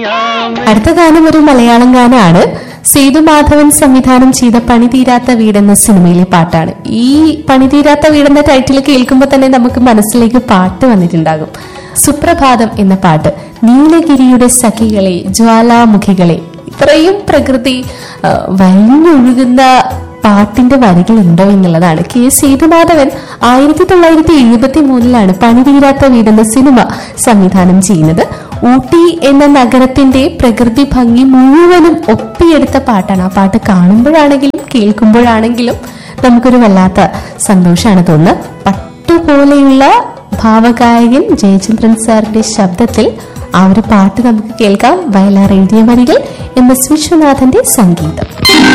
അടുത്ത ഗാനം ഒരു മലയാളം ഗാനമാണ് സേതുമാധവൻ സംവിധാനം ചെയ്ത പണിതീരാത്ത വീടെന്ന സിനിമയിലെ പാട്ടാണ് ഈ പണിതീരാത്ത വീടെന്ന ടൈറ്റിൽ കേൾക്കുമ്പോൾ തന്നെ നമുക്ക് മനസ്സിലേക്ക് പാട്ട് വന്നിട്ടുണ്ടാകും സുപ്രഭാതം എന്ന പാട്ട് നീലഗിരിയുടെ സഖികളെ ജ്വാലാമുഖികളെ ഇത്രയും പ്രകൃതി ആ, വലിഞ്ഞൊഴുകുന്ന പാട്ടിന്റെ വരികൾ ഉണ്ടോ എന്നുള്ളതാണ് കെ സേതുമാധവൻ ആയിരത്തി തൊള്ളായിരത്തി എഴുപത്തി മൂന്നിലാണ് പണിതീരാത്ത വീടെന്ന സിനിമ സംവിധാനം ചെയ്യുന്നത് ഊട്ടി എന്ന നഗരത്തിന്റെ പ്രകൃതി ഭംഗി മുഴുവനും ഒപ്പിയെടുത്ത പാട്ടാണ് ആ പാട്ട് കാണുമ്പോഴാണെങ്കിലും കേൾക്കുമ്പോഴാണെങ്കിലും നമുക്കൊരു വല്ലാത്ത സന്തോഷമാണ് തോന്നുന്നത് പട്ടുപോലെയുള്ള ഭാവഗായകൻ ജയചന്ദ്രൻ സാറിന്റെ ശബ്ദത്തിൽ ആ ഒരു പാട്ട് നമുക്ക് കേൾക്കാം വയലാർ എഴുതിയ വരികൾ എം എസ് വിശ്വനാഥന്റെ സംഗീതം